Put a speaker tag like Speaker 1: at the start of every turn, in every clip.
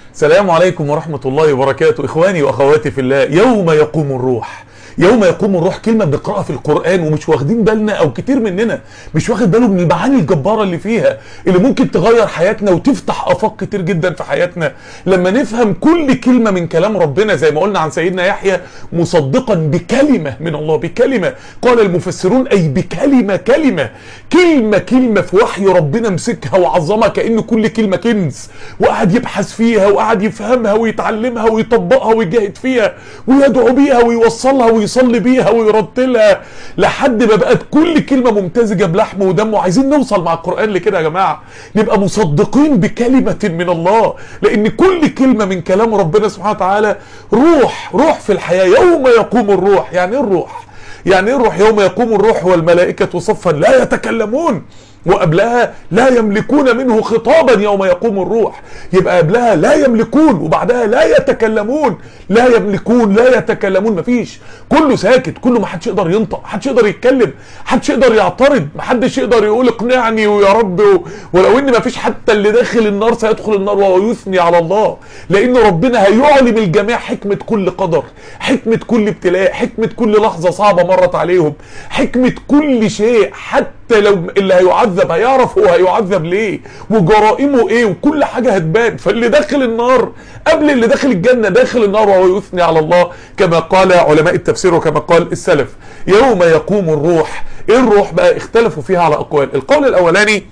Speaker 1: السلام عليكم ورحمة الله وبركاته إخواني وأخواتي في الله يوم يقوم الروح يوم يقوم الروح كلمة بنقرأها في القرآن ومش واخدين بالنا أو كتير مننا مش واخد باله من المعاني الجبارة اللي فيها اللي ممكن تغير حياتنا وتفتح آفاق كتير جدا في حياتنا لما نفهم كل كلمة من كلام ربنا زي ما قلنا عن سيدنا يحيى مصدقا بكلمة من الله بكلمة قال المفسرون أي بكلمة كلمة كلمة كلمة في وحي ربنا مسكها وعظمها كأن كل كلمة كنز وقعد يبحث فيها وقعد يفهمها ويتعلمها ويطبقها ويجاهد فيها ويدعو بيها ويوصلها ويصلي بيها ويرتلها لحد ما بقت كل كلمة ممتزجة بلحمه ودمه عايزين نوصل مع القرآن لكده يا جماعة نبقى مصدقين بكلمة من الله لأن كل كلمة من كلام ربنا سبحانه وتعالى روح روح في الحياة يوم يقوم الروح يعني ايه الروح يعني ايه الروح يوم يقوم الروح والملائكة صفا لا يتكلمون وقبلها لا يملكون منه خطابا يوم يقوم الروح يبقى قبلها لا يملكون وبعدها لا يتكلمون لا يملكون لا يتكلمون مفيش كله ساكت كله ما حدش يقدر ينطق حدش يقدر يتكلم حدش يقدر يعترض ما حدش يقدر يقول اقنعني ويا رب و... ولو ان مفيش حتى اللي داخل النار سيدخل النار وهو يثني على الله لان ربنا هيعلم الجميع حكمة كل قدر حكمة كل ابتلاء حكمة كل لحظة صعبة مرت عليهم حكمة كل شيء حتى حتى لو اللي هيعذب هيعرف هو هيعذب ليه وجرائمه ايه وكل حاجة هتبان فاللي داخل النار قبل اللي داخل الجنة داخل النار وهو يثني على الله كما قال علماء التفسير وكما قال السلف يوم يقوم الروح ايه الروح بقى اختلفوا فيها على اقوال القول الاولاني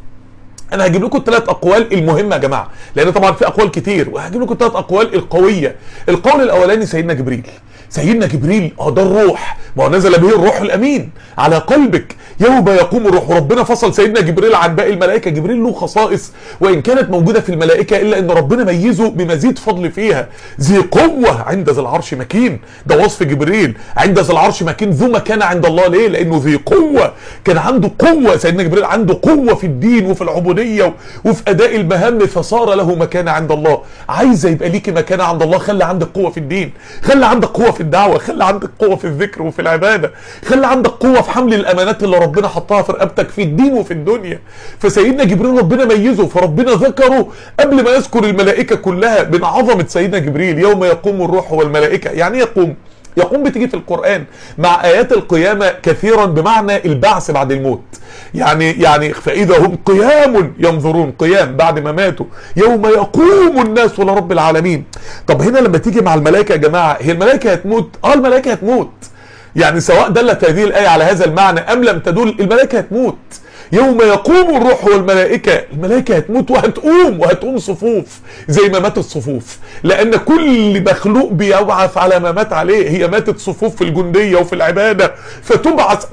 Speaker 1: انا هجيب لكم الثلاث اقوال المهمه يا جماعه لان طبعا في اقوال كتير وهجيب لكم الثلاث اقوال القويه القول الاولاني سيدنا جبريل سيدنا جبريل اه ده الروح ما هو نزل به الروح الامين على قلبك يوم يقوم الروح وربنا فصل سيدنا جبريل عن باقي الملائكه جبريل له خصائص وان كانت موجوده في الملائكه الا ان ربنا ميزه بمزيد فضل فيها ذي قوه عند ذي العرش مكين ده وصف جبريل عند ذي العرش مكين ذو مكانه عند الله ليه لانه ذي قوه كان عنده قوه سيدنا جبريل عنده قوه في الدين وفي العبوديه وفي اداء المهام فصار له مكانه عند الله عايزه يبقى ليكي مكانه عند الله خلي عندك قوه في الدين خلي عندك قوه في الدعوه خلي عندك قوه في الذكر وفي العباده خلي عندك قوه في حمل الامانات اللي ربنا حطها في رقبتك في الدين وفي الدنيا فسيدنا جبريل ربنا ميزه فربنا ذكره قبل ما يذكر الملائكه كلها من عظمه سيدنا جبريل يوم يقوم الروح والملائكه يعني يقوم يقوم بتيجي في القرآن مع آيات القيامة كثيرا بمعنى البعث بعد الموت يعني يعني فإذا هم قيام ينظرون قيام بعد ما ماتوا يوم يقوم الناس لرب العالمين طب هنا لما تيجي مع الملائكة يا جماعة هي الملائكة هتموت اه الملائكة هتموت يعني سواء دلت هذه الآية على هذا المعنى أم لم تدل الملائكة هتموت يوم يقوم الروح والملائكة الملائكة هتموت وهتقوم وهتقوم صفوف زي ما ماتت صفوف لأن كل مخلوق بيبعث على ما مات عليه هي ماتت صفوف في الجندية وفي العبادة فتبعث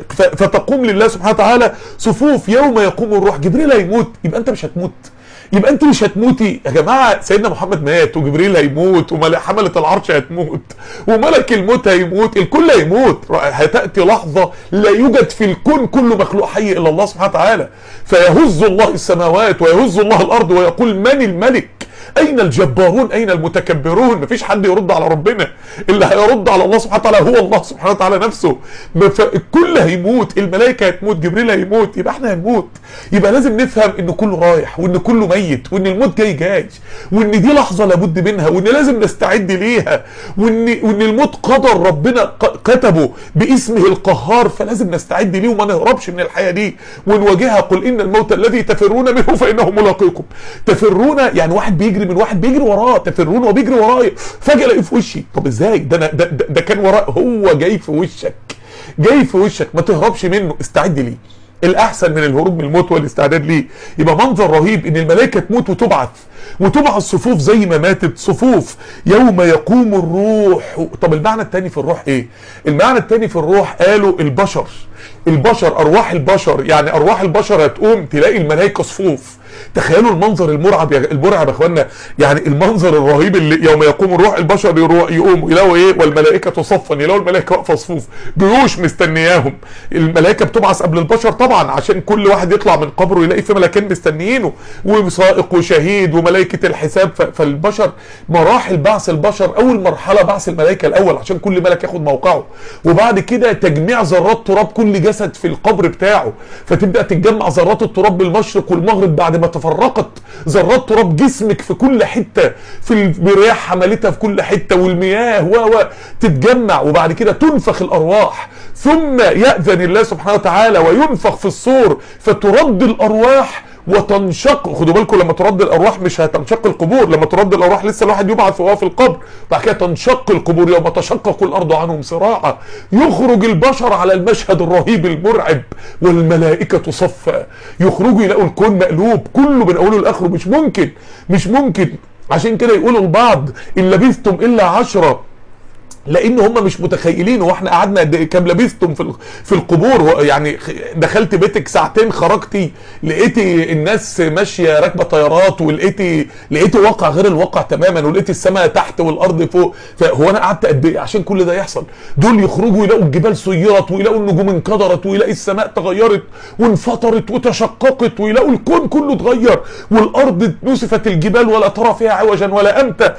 Speaker 1: فتقوم لله سبحانه وتعالى صفوف يوم يقوم الروح جبريل هيموت يبقى أنت مش هتموت يبقى انت مش هتموتي يا جماعه سيدنا محمد مات وجبريل هيموت وحمله العرش هتموت وملك الموت هيموت الكل هيموت هتاتي لحظه لا يوجد في الكون كله مخلوق حي الا الله سبحانه وتعالى فيهز الله السماوات ويهز الله الارض ويقول من الملك اين الجبارون اين المتكبرون مفيش حد يرد على ربنا اللي هيرد على الله سبحانه وتعالى هو الله سبحانه وتعالى نفسه الكل هيموت الملائكه هتموت جبريل هيموت يبقى احنا هنموت يبقى لازم نفهم ان كله رايح وان كله ميت وان الموت جاي جاي وان دي لحظه لابد منها وان لازم نستعد ليها وان وان الموت قدر ربنا كتبه باسمه القهار فلازم نستعد ليه وما نهربش من الحياه دي ونواجهها قل ان الموت الذي تفرون منه فانه ملاقيكم تفرون يعني واحد بيجري من واحد بيجري وراه تفرون وبيجري ورايا فجاه الاقيه في وشي طب ازاي ده انا ده, ده, ده كان وراه هو جاي في وشك جاي في وشك ما تهربش منه استعد ليه الاحسن من الهروب من الموت والاستعداد ليه يبقى منظر رهيب ان الملائكه تموت وتبعث وتبعث صفوف زي ما ماتت صفوف يوم يقوم الروح طب المعنى الثاني في الروح ايه المعنى الثاني في الروح قالوا البشر البشر ارواح البشر يعني ارواح البشر هتقوم تلاقي الملائكه صفوف تخيلوا المنظر المرعب يا المرعب يا اخوانا يعني المنظر الرهيب اللي يوم يقوم الروح البشر يروح يقوموا يلاقوا ايه والملائكه صفا يلاقوا الملائكه واقفه صفوف جيوش مستنياهم الملائكه بتبعث قبل البشر طبعا عشان كل واحد يطلع من قبره يلاقي في ملاكين مستنيينه وسائق وشهيد وملائكه الحساب فالبشر مراحل بعث البشر اول مرحله بعث الملائكه الاول عشان كل ملك ياخد موقعه وبعد كده تجميع ذرات تراب كل جسد في القبر بتاعه فتبدا تتجمع ذرات التراب بالمشرق والمغرب بعد ما تفرقت ذرات تراب جسمك في كل حته في الرياح حملتها في كل حته والمياه و و تتجمع وبعد كده تنفخ الارواح ثم يأذن الله سبحانه وتعالى وينفخ في الصور فترد الارواح وتنشق خدوا بالكم لما ترد الارواح مش هتنشق القبور لما ترد الارواح لسه الواحد يبعث وهو في القبر بعد كده تنشق القبور يوم تشقق الارض عنهم صراعا يخرج البشر على المشهد الرهيب المرعب والملائكه صفا يخرجوا يلاقوا الكون مقلوب كله من اوله لاخره مش ممكن مش ممكن عشان كده يقولوا البعض ان لبثتم الا عشره لان هم مش متخيلين هو احنا قعدنا قد ايه كام لبثتم في في القبور هو يعني دخلت بيتك ساعتين خرجتي لقيتي الناس ماشيه راكبه طيارات ولقيتي لقيتي واقع غير الواقع تماما ولقيتي السماء تحت والارض فوق فهو انا قعدت قد ايه عشان كل ده يحصل دول يخرجوا يلاقوا الجبال سيرت ويلاقوا النجوم انكدرت ويلاقي السماء تغيرت وانفطرت وتشققت ويلاقوا الكون كله اتغير والارض نسفت الجبال ولا ترى فيها عوجا ولا امتا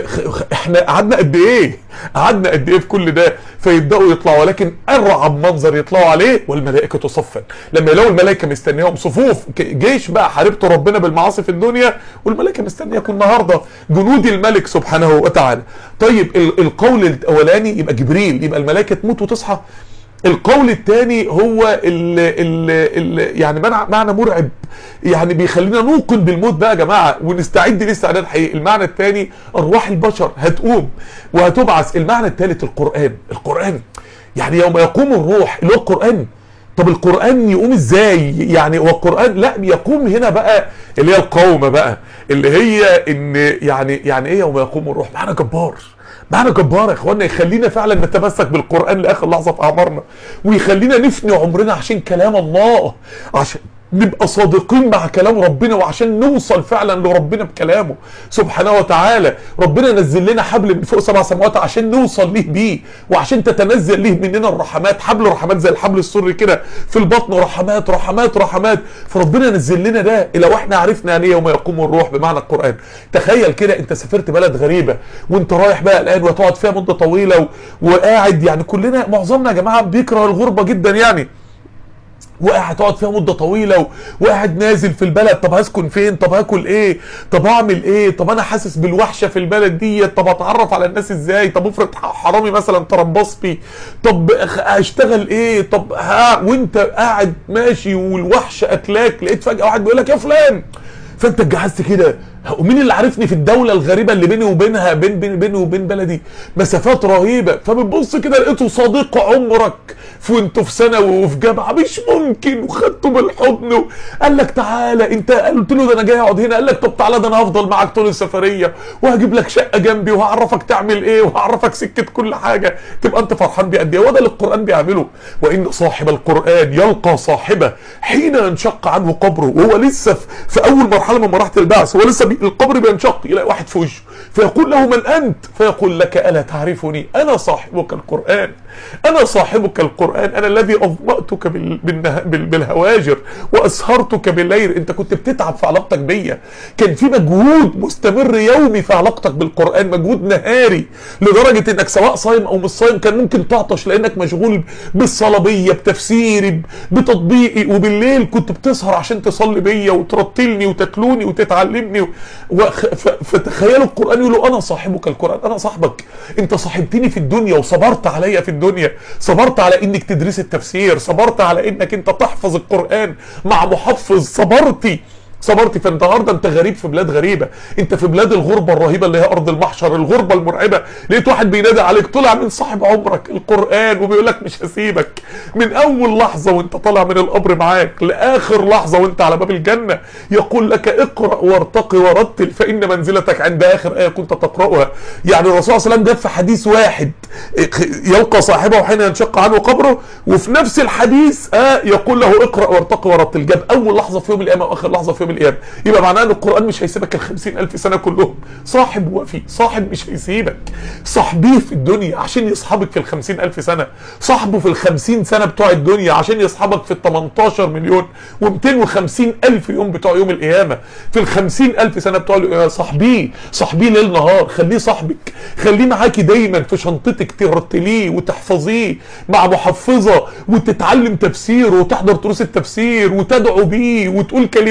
Speaker 1: فاحنا قعدنا قد ايه قعدنا قد ايه في كل ده فيبداوا يطلعوا ولكن ارعب منظر يطلعوا عليه والملائكه صفا لما يلاقوا الملائكه مستنياهم صفوف جيش بقى حاربتوا ربنا بالمعاصي في الدنيا والملائكه مستنياكم النهارده جنود الملك سبحانه وتعالى طيب القول الاولاني يبقى جبريل يبقى الملائكه تموت وتصحى القول الثاني هو ال ال ال يعني معنى, معنى مرعب يعني بيخلينا نوقن بالموت بقى يا جماعه ونستعد لاستعداد حقيقي المعنى الثاني ارواح البشر هتقوم وهتبعث المعنى الثالث القران القران يعني يوم يقوم الروح اللي هو القران طب القران يقوم ازاي يعني هو القران لا يقوم هنا بقى اللي هي القومه بقى اللي هي ان يعني يعني ايه يوم يقوم الروح معنى جبار معنى جبار يا اخوانا يخلينا فعلا نتمسك بالقران لاخر لحظه في اعمارنا ويخلينا نفني عمرنا عشان كلام الله عشان نبقى صادقين مع كلام ربنا وعشان نوصل فعلا لربنا بكلامه سبحانه وتعالى ربنا نزل لنا حبل من فوق سبع سماوات عشان نوصل ليه بيه وعشان تتنزل ليه مننا الرحمات حبل رحمات زي الحبل السري كده في البطن رحمات رحمات رحمات فربنا نزل لنا ده لو احنا عرفنا يعني يوم يقوم الروح بمعنى القران تخيل كده انت سافرت بلد غريبه وانت رايح بقى الان وتقعد فيها مده طويله و... وقاعد يعني كلنا معظمنا يا جماعه بيكره الغربه جدا يعني وقاعد تقعد فيها مده طويله و... وقاعد نازل في البلد طب هسكن فين طب هاكل ايه طب اعمل ايه طب انا حاسس بالوحشه في البلد ديت طب اتعرف على الناس ازاي طب افرض حرامي مثلا تربص بي طب اشتغل ايه طب ها وانت قاعد ماشي والوحشه اكلاك لقيت فجاه واحد بيقول لك يا فلان فانت اتجهزت كده ومين اللي عارفني في الدوله الغريبه اللي بيني وبينها بين بين بيني وبين بلدي مسافات رهيبه فبتبص كده لقيته صديق عمرك وانتوا في ثانوي وفي جامعه مش ممكن وخدته بالحضن قال لك تعالى انت قلت له ده انا جاي اقعد هنا قال لك طب تعالى ده انا هفضل معاك طول السفريه وهجيب لك شقه جنبي وهعرفك تعمل ايه وهعرفك سكه كل حاجه تبقى انت فرحان بيه قد ايه وده اللي القران بيعمله وان صاحب القران يلقى صاحبه حين ينشق عنه قبره وهو لسه في اول مرحله من مراحل البعث هو لسه بي القبر بينشق يلاقي واحد في وشه فيقول له من انت فيقول لك الا تعرفني انا صاحبك القران انا صاحبك القران انا الذي اظمأتك بالهواجر واسهرتك بالليل انت كنت بتتعب في علاقتك بيا كان في مجهود مستمر يومي في علاقتك بالقران مجهود نهاري لدرجه انك سواء صايم او مش صايم كان ممكن تعطش لانك مشغول بالصلاه بتفسيري بتطبيقي وبالليل كنت بتسهر عشان تصلي بيا وترتلني وتتلوني وتتعلمني و... فتخيلوا القران يقول انا صاحبك القران انا صاحبك انت صاحبتني في الدنيا وصبرت عليا في الدنيا صبرت على انك تدرس التفسير صبرت على انك انت تحفظ القران مع محفظ صبرتي صبرتي فالنهارده انت غريب في بلاد غريبه انت في بلاد الغربه الرهيبه اللي هي ارض المحشر الغربه المرعبه لقيت واحد بينادي عليك طلع من صاحب عمرك القران وبيقول لك مش هسيبك من اول لحظه وانت طالع من القبر معاك لاخر لحظه وانت على باب الجنه يقول لك اقرا وارتقي ورتل فان منزلتك عند اخر ايه كنت تقراها يعني الرسول صلى الله عليه وسلم جاب في حديث واحد يلقى صاحبه حين ينشق عنه قبره وفي نفس الحديث آه يقول له اقرا وارتقي ورتل جاب اول لحظه في يوم القيامه واخر لحظه في يوم القيامه يبقى معناه ان القران مش هيسيبك ال 50000 سنه كلهم صاحب وفي صاحب مش هيسيبك صاحبيه في الدنيا عشان يصحبك في ال 50000 سنه صاحبه في ال 50 سنه بتوع الدنيا عشان يصحبك في ال 18 مليون و250 الف يوم بتوع يوم القيامه في ال 50000 سنه بتوع صاحبيه صاحبيه ليل نهار خليه صاحبك خليه معاكي دايما في شنطتك ترتليه وتحفظيه مع محفظه وتتعلم تفسير وتحضر دروس التفسير وتدعو بيه وتقول كلمات منه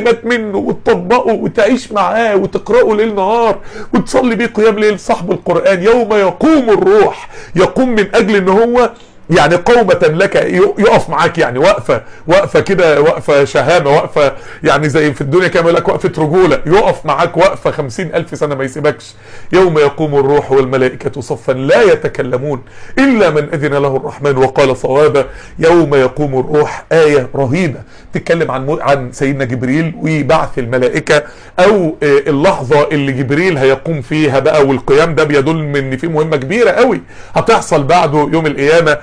Speaker 1: منه وتطبقه وتعيش معاه وتقرأه ليل نهار وتصلي بيه قيام ليل صاحب القرآن يوم يقوم الروح يقوم من أجل ان هو يعني قومة لك يقف معاك يعني وقفة وقفة كده وقفة شهامة وقفة يعني زي في الدنيا كده يقول لك وقفة رجولة يقف معاك وقفة خمسين ألف سنة ما يسيبكش يوم يقوم الروح والملائكة صفا لا يتكلمون إلا من أذن له الرحمن وقال صوابا يوم يقوم الروح آية رهيبة تتكلم عن عن سيدنا جبريل وبعث الملائكة أو اللحظة اللي جبريل هيقوم فيها بقى والقيام ده بيدل ان في مهمة كبيرة قوي هتحصل بعده يوم القيامة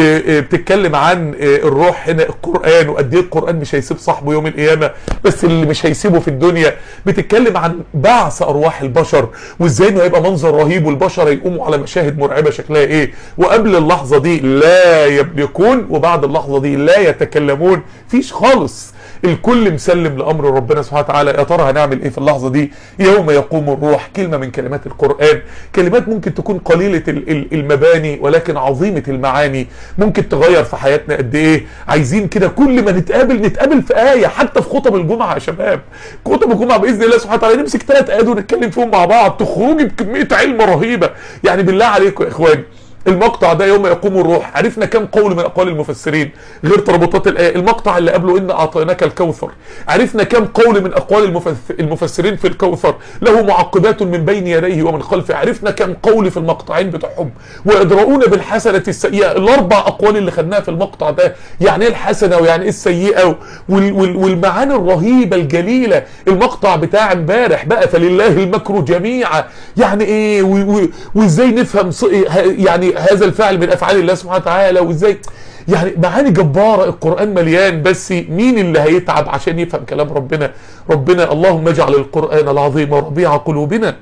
Speaker 1: بتتكلم عن الروح هنا القرآن وقد ايه القرآن مش هيسيب صاحبه يوم القيامة بس اللي مش هيسيبه في الدنيا بتتكلم عن بعث أرواح البشر وازاي انه هيبقى منظر رهيب والبشر هيقوموا على مشاهد مرعبة شكلها ايه وقبل اللحظة دي لا يملكون وبعد اللحظة دي لا يتكلمون فيش خالص الكل مسلم لامر ربنا سبحانه وتعالى يا ترى هنعمل ايه في اللحظه دي يوم يقوم الروح كلمه من كلمات القران كلمات ممكن تكون قليله المباني ولكن عظيمه المعاني ممكن تغير في حياتنا قد ايه عايزين كده كل ما نتقابل نتقابل في ايه حتى في خطب الجمعه يا شباب خطب الجمعه باذن الله سبحانه وتعالى نمسك ثلاث ايات ونتكلم فيهم مع بعض تخرجي بكميه علم رهيبه يعني بالله عليكم يا اخواني المقطع ده يوم يقوم الروح عرفنا كم قول من اقوال المفسرين غير تربطات الايه المقطع اللي قبله ان اعطيناك الكوثر عرفنا كم قول من اقوال المفسرين في الكوثر له معقبات من بين يديه ومن خلفه عرفنا كم قول في المقطعين بتوعهم ويدرؤون بالحسنه السيئه الاربع اقوال اللي خدناها في المقطع ده يعني ايه الحسنه ويعني ايه السيئه والمعاني الرهيبه الجليله المقطع بتاع امبارح بقى فلله المكر جميعا يعني ايه وازاي نفهم يعني هذا الفعل من افعال الله سبحانه وتعالى وازاي يعني معاني جبارة القرآن مليان بس مين اللي هيتعب عشان يفهم كلام ربنا ربنا اللهم اجعل القرآن العظيم ربيع قلوبنا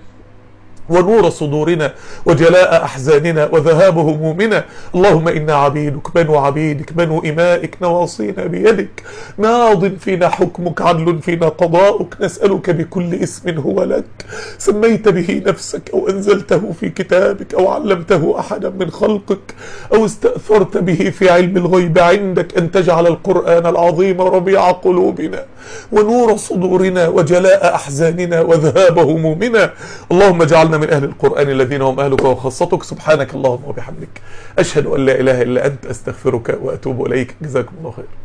Speaker 1: ونور صدورنا وجلاء أحزاننا وذهاب همومنا اللهم إنا عبيدك بنو عبيدك بنو إمائك نواصينا بيدك ماض فينا حكمك عدل فينا قضاؤك نسألك بكل اسم هو لك سميت به نفسك أو أنزلته في كتابك أو علمته أحدا من خلقك أو استأثرت به في علم الغيب عندك أن تجعل القرآن العظيم ربيع قلوبنا ونور صدورنا وجلاء أحزاننا وذهاب همومنا اللهم اجعلنا من أهل القرآن الذين هم أهلك وخاصتك سبحانك اللهم وبحمدك أشهد أن لا إله إلا أنت أستغفرك وأتوب إليك جزاكم الله خير